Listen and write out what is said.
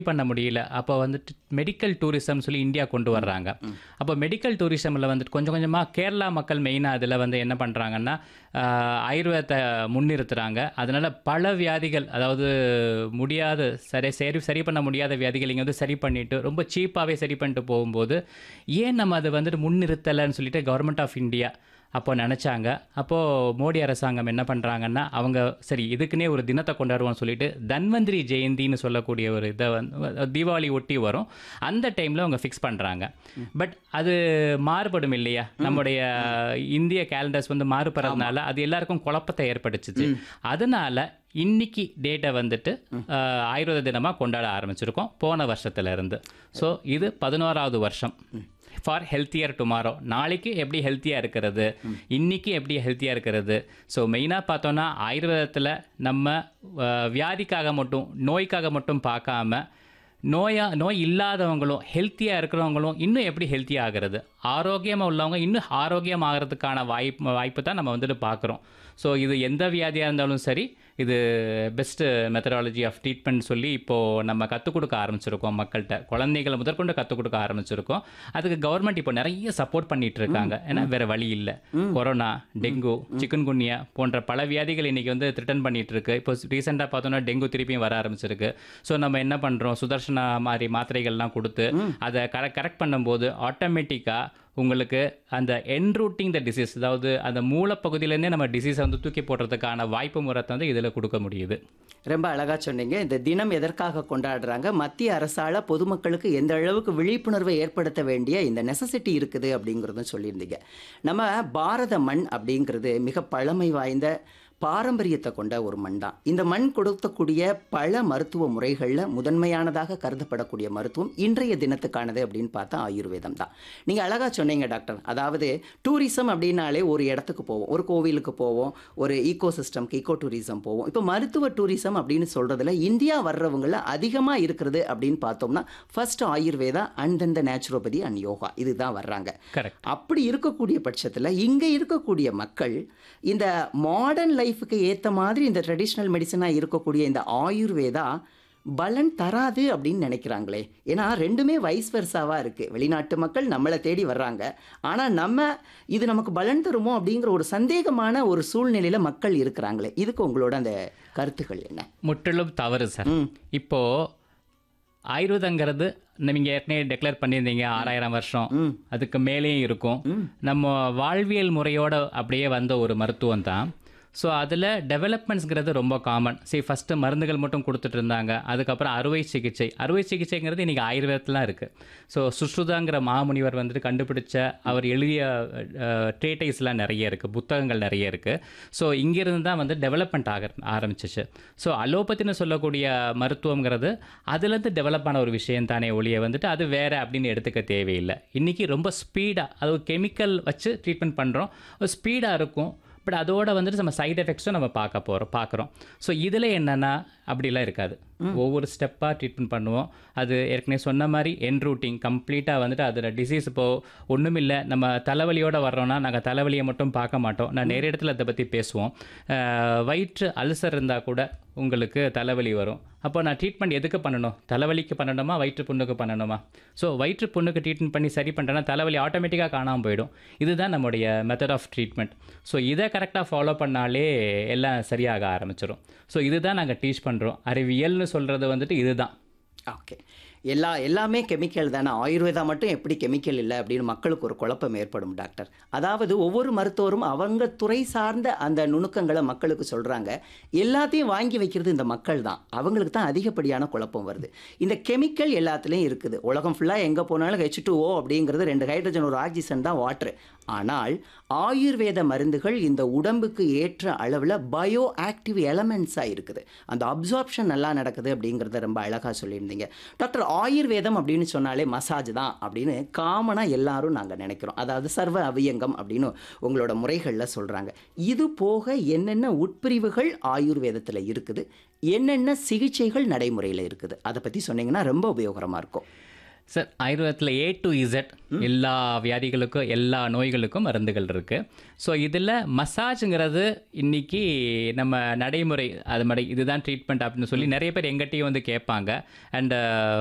பண்ண முடியல அப்போ வந்துட்டு மெடிக்கல் டூரிசம் சொல்லி இந்தியா கொண்டு வர்றாங்க அப்போ மெடிக்கல் டூரிசமில் வந்துட்டு கொஞ்சம் கொஞ்சமாக கேரளா மக்கள் மெயினாக அதில் வந்து என்ன பண்ணுறாங்கன்னா ஆயுர்வேதத்தை முன்னிறுத்துறாங்க அதனால் பல வியாதிகள் அதாவது முடியாத சரி சரி சரி பண்ண முடியாத வியாதிகள் இங்கே வந்து சரி பண்ணிட்டு ரொம்ப சீப்பாகவே சரி பண்ணிட்டு போகும்போது ஏன் நம்ம அதை வந்துட்டு முன்னிறுத்தலைன்னு சொல்லிட்டு கவர்மெண்ட் ஆஃப் இந்தியா அப்போ நினச்சாங்க அப்போது மோடி அரசாங்கம் என்ன பண்ணுறாங்கன்னா அவங்க சரி இதுக்குன்னே ஒரு தினத்தை கொண்டாடுவோம்னு சொல்லிட்டு தன்வந்திரி ஜெயந்தின்னு சொல்லக்கூடிய ஒரு இதை வந்து தீபாவளி ஒட்டி வரும் அந்த டைமில் அவங்க ஃபிக்ஸ் பண்ணுறாங்க பட் அது மாறுபடும் இல்லையா நம்முடைய இந்திய கேலண்டர்ஸ் வந்து மாறுபடுறதுனால அது எல்லாருக்கும் குழப்பத்தை ஏற்படுத்துச்சு அதனால இன்னைக்கு டேட்டை வந்துட்டு அஹ், ஆயுர்வேத தினமாக கொண்டாட ஆரம்பிச்சிருக்கோம் போன வருஷத்துல இருந்து ஸோ இது பதினோராவது வருஷம் ஃபார் ஹெல்த்தியர் டுமாரோ நாளைக்கு எப்படி ஹெல்த்தியாக இருக்கிறது இன்னைக்கு எப்படி ஹெல்த்தியாக இருக்கிறது ஸோ மெயினாக பார்த்தோன்னா ஆயுர்வேதத்தில் நம்ம அஹ், வியாதிக்காக மட்டும் நோய்க்காக மட்டும் பார்க்காம நோயா நோய் இல்லாதவங்களும் ஹெல்த்தியாக இருக்கிறவங்களும் இன்னும் எப்படி ஹெல்த்தியாக ஆகிறது ஆரோக்கியமாக உள்ளவங்க இன்னும் ஆரோக்கியம் ஆகிறதுக்கான வாய்ப்பு வாய்ப்பு தான் நம்ம வந்துட்டு பார்க்குறோம் ஸோ இது எந்த வியாதியாக இருந்தாலும் சரி இது பெஸ்ட்டு மெத்தடாலஜி ஆஃப் ட்ரீட்மெண்ட் சொல்லி இப்போது நம்ம கற்றுக் கொடுக்க ஆரம்பிச்சிருக்கோம் மக்கள்கிட்ட குழந்தைகளை முதற்கொண்டு கற்றுக் கொடுக்க ஆரம்பிச்சிருக்கோம் அதுக்கு கவர்மெண்ட் இப்போ நிறைய சப்போர்ட் பண்ணிட்டு இருக்காங்க ஏன்னா வேற வழி இல்லை கொரோனா டெங்கு சிக்கன்குன்யா போன்ற பல வியாதிகள் இன்னைக்கு வந்து த்ரிட்டன் பண்ணிட்டு இருக்கு இப்போ ரீசெண்டாக பார்த்தோன்னா டெங்கு திருப்பியும் வர ஆரம்பிச்சிருக்கு ஸோ நம்ம என்ன பண்ணுறோம் சுதர்ஷனா மாதிரி மாத்திரைகள்லாம் கொடுத்து அதை கரெக்ட் கரெக்ட் பண்ணும்போது ஆட்டோமேட்டிக்காக உங்களுக்கு அந்த என்ரூட்டிங் த டிசீஸ் அதாவது அந்த மூலப்பகுதியிலேருந்தே நம்ம டிசீஸை வந்து தூக்கி போடுறதுக்கான வாய்ப்பு முறத்தை வந்து இதில் கொடுக்க முடியுது ரொம்ப அழகா சொன்னீங்க இந்த தினம் எதற்காக கொண்டாடுறாங்க மத்திய அரசால பொதுமக்களுக்கு எந்த அளவுக்கு விழிப்புணர்வை ஏற்படுத்த வேண்டிய இந்த நெசசிட்டி இருக்குது அப்படிங்கிறதும் சொல்லியிருந்தீங்க நம்ம பாரத மண் அப்படிங்கிறது மிக பழமை வாய்ந்த பாரம்பரியத்தை கொண்ட ஒரு மண் தான் இந்த மண் கொடுக்கக்கூடிய பல மருத்துவ முறைகளில் முதன்மையானதாக கருதப்படக்கூடிய மருத்துவம் இன்றைய தினத்துக்கானது அப்படின்னு பார்த்தா ஆயுர்வேதம் தான் நீங்கள் அழகாக சொன்னீங்க டாக்டர் அதாவது டூரிசம் அப்படின்னாலே ஒரு இடத்துக்கு போவோம் ஒரு கோவிலுக்கு போவோம் ஒரு ஈகோ சிஸ்டம்க்கு ஈகோ டூரிசம் போவோம் இப்போ மருத்துவ டூரிசம் அப்படின்னு சொல்கிறதுல இந்தியா வர்றவங்கள அதிகமாக இருக்கிறது அப்படின்னு பார்த்தோம்னா first Ayurveda and then the naturopathy and yoga இதுதான் வர்றாங்க கரெக்ட் அப்படி இருக்கக்கூடிய பட்சத்தில் இங்கே இருக்கக்கூடிய மக்கள் இந்த மாடர்ன் லைஃபுக்கு ஏற்ற மாதிரி இந்த ட்ரெடிஷ்னல் மெடிசனாக இருக்கக்கூடிய இந்த ஆயுர்வேதா பலன் தராது அப்படின்னு நினைக்கிறாங்களே ஏன்னா ரெண்டுமே வைஸ் வெர்சாவாக இருக்குது வெளிநாட்டு மக்கள் நம்மளை தேடி வர்றாங்க ஆனால் நம்ம இது நமக்கு பலன் தருமோ அப்படிங்கிற ஒரு சந்தேகமான ஒரு சூழ்நிலையில் மக்கள் இருக்கிறாங்களே இதுக்கு உங்களோட அந்த கருத்துக்கள் என்ன முற்றிலும் தவறு சார் ம் இப்போ ஆயுர்வேதங்கிறது நீங்கள் ஏற்கனவே டெக்ளேர் பண்ணியிருந்தீங்க ஆறாயிரம் வருஷம் ம் அதுக்கு மேலேயும் இருக்கும் ம் நம்ம வாழ்வியல் முறையோட அப்படியே வந்த ஒரு மருத்துவம் தான் ஸோ அதில் டெவலப்மெண்ட்ஸ்ங்கிறது ரொம்ப காமன் சரி ஃபஸ்ட்டு மருந்துகள் மட்டும் கொடுத்துட்டு இருந்தாங்க அதுக்கப்புறம் அறுவை சிகிச்சை அறுவை சிகிச்சைங்கிறது இன்றைக்கி ஆயுர்வேதத்துலாம் இருக்குது ஸோ சுஷ்ருதாங்கிற மாமுனிவர் வந்துட்டு கண்டுபிடிச்ச அவர் எழுதிய ட்ரேட்டைஸ்லாம் நிறைய இருக்குது புத்தகங்கள் நிறைய இருக்குது ஸோ இங்கிருந்து தான் வந்து டெவலப்மெண்ட் ஆக ஆரம்பிச்சிச்சு ஸோ அலோபதின்னு சொல்லக்கூடிய மருத்துவங்கிறது அதுலேருந்து டெவலப் ஆன ஒரு விஷயம் தானே ஒழிய வந்துட்டு அது வேற அப்படின்னு எடுத்துக்க தேவையில்லை இன்றைக்கி ரொம்ப ஸ்பீடாக அது கெமிக்கல் வச்சு ட்ரீட்மெண்ட் பண்ணுறோம் ஸ்பீடாக இருக்கும் பட் அதோட வந்துட்டு நம்ம சைடு எஃபெக்ட்ஸும் நம்ம பார்க்க போகிறோம் பார்க்குறோம் ஸோ இதில் என்னென்னா அப்படிலாம் இருக்காது ஒவ்வொரு ஸ்டெப்பாக ட்ரீட்மெண்ட் பண்ணுவோம் அது ஏற்கனவே சொன்ன மாதிரி என் ரூட்டிங் கம்ப்ளீட்டாக வந்துட்டு அதில் டிசீஸ் இப்போது ஒன்றும் இல்லை நம்ம தலைவலியோட வர்றோம்னா நாங்கள் தலைவலியை மட்டும் பார்க்க மாட்டோம் நான் நிறைய இடத்துல அதை பற்றி பேசுவோம் அஹ், வயிற்று அல்சர் இருந்தால் கூட உங்களுக்கு தலைவலி வரும் அப்போ நான் ட்ரீட்மெண்ட் எதுக்கு பண்ணணும் தலைவலிக்கு பண்ணணுமா வயிற்று புண்ணுக்கு பண்ணணுமா ஸோ வயிற்று புண்ணுக்கு ட்ரீட்மெண்ட் பண்ணி சரி பண்ணுறேன்னா தலைவலி ஆட்டோமேட்டிக்காக காணாமல் போயிடும் இதுதான் நம்முடைய மெத்தட் ஆஃப் ட்ரீட்மெண்ட் ஸோ இதை கரெக்டாக ஃபாலோ பண்ணாலே எல்லாம் சரியாக ஆரம்பிச்சிடும் ஸோ இதுதான் நாங்கள் டீச் பண்ணுறோம் அறிவியல்னு சொல்கிறது வந்துட்டு இதுதான் ஓகே எல்லா எல்லாமே கெமிக்கல் தானே ஆயுர்வேதா மட்டும் எப்படி கெமிக்கல் இல்லை அப்படின்னு மக்களுக்கு ஒரு குழப்பம் ஏற்படும் டாக்டர் அதாவது ஒவ்வொரு மருத்துவரும் அவங்க துறை சார்ந்த அந்த நுணுக்கங்களை மக்களுக்கு சொல்கிறாங்க எல்லாத்தையும் வாங்கி வைக்கிறது இந்த மக்கள் தான் அவங்களுக்கு தான் அதிகப்படியான குழப்பம் வருது இந்த கெமிக்கல் எல்லாத்துலேயும் இருக்குது உலகம் ஃபுல்லாக எங்கே போனாலும் ஹெச் டூ ஓ அப்படிங்கிறது ரெண்டு ஹைட்ரஜன் ஒரு ஆக்சிஜன் தான் வாட்ரு ஆனால் ஆயுர்வேத மருந்துகள் இந்த உடம்புக்கு ஏற்ற அளவில் பயோ ஆக்டிவ் எலமெண்ட்ஸாக இருக்குது அந்த அப்சார்ப்ஷன் நல்லா நடக்குது அப்படிங்கிறத ரொம்ப அழகாக சொல்லியிருந்தீங்க டாக்டர் ஆயுர்வேதம் அப்படின்னு சொன்னாலே மசாஜ் தான் அப்படின்னு காமனாக எல்லாரும் நாங்கள் நினைக்கிறோம் அதாவது சர்வ அவியங்கம் அப்படின்னு உங்களோட முறைகளில் சொல்கிறாங்க இது போக என்னென்ன உட்பிரிவுகள் ஆயுர்வேதத்தில் இருக்குது என்னென்ன சிகிச்சைகள் நடைமுறையில் இருக்குது அதை பற்றி சொன்னீங்கன்னா ரொம்ப உபயோகரமாக இருக்கும் சார் ஆயுர்வேதத்தில் ஏ டு இசட் எல்லா வியாதிகளுக்கும் எல்லா நோய்களுக்கும் மருந்துகள் இருக்குது ஸோ இதில் மசாஜுங்கிறது இன்னைக்கு நம்ம நடைமுறை அது மாதிரி இதுதான் ட்ரீட்மெண்ட் அப்படின்னு சொல்லி நிறைய பேர் எங்கிட்டையும் வந்து கேட்பாங்க அண்ட்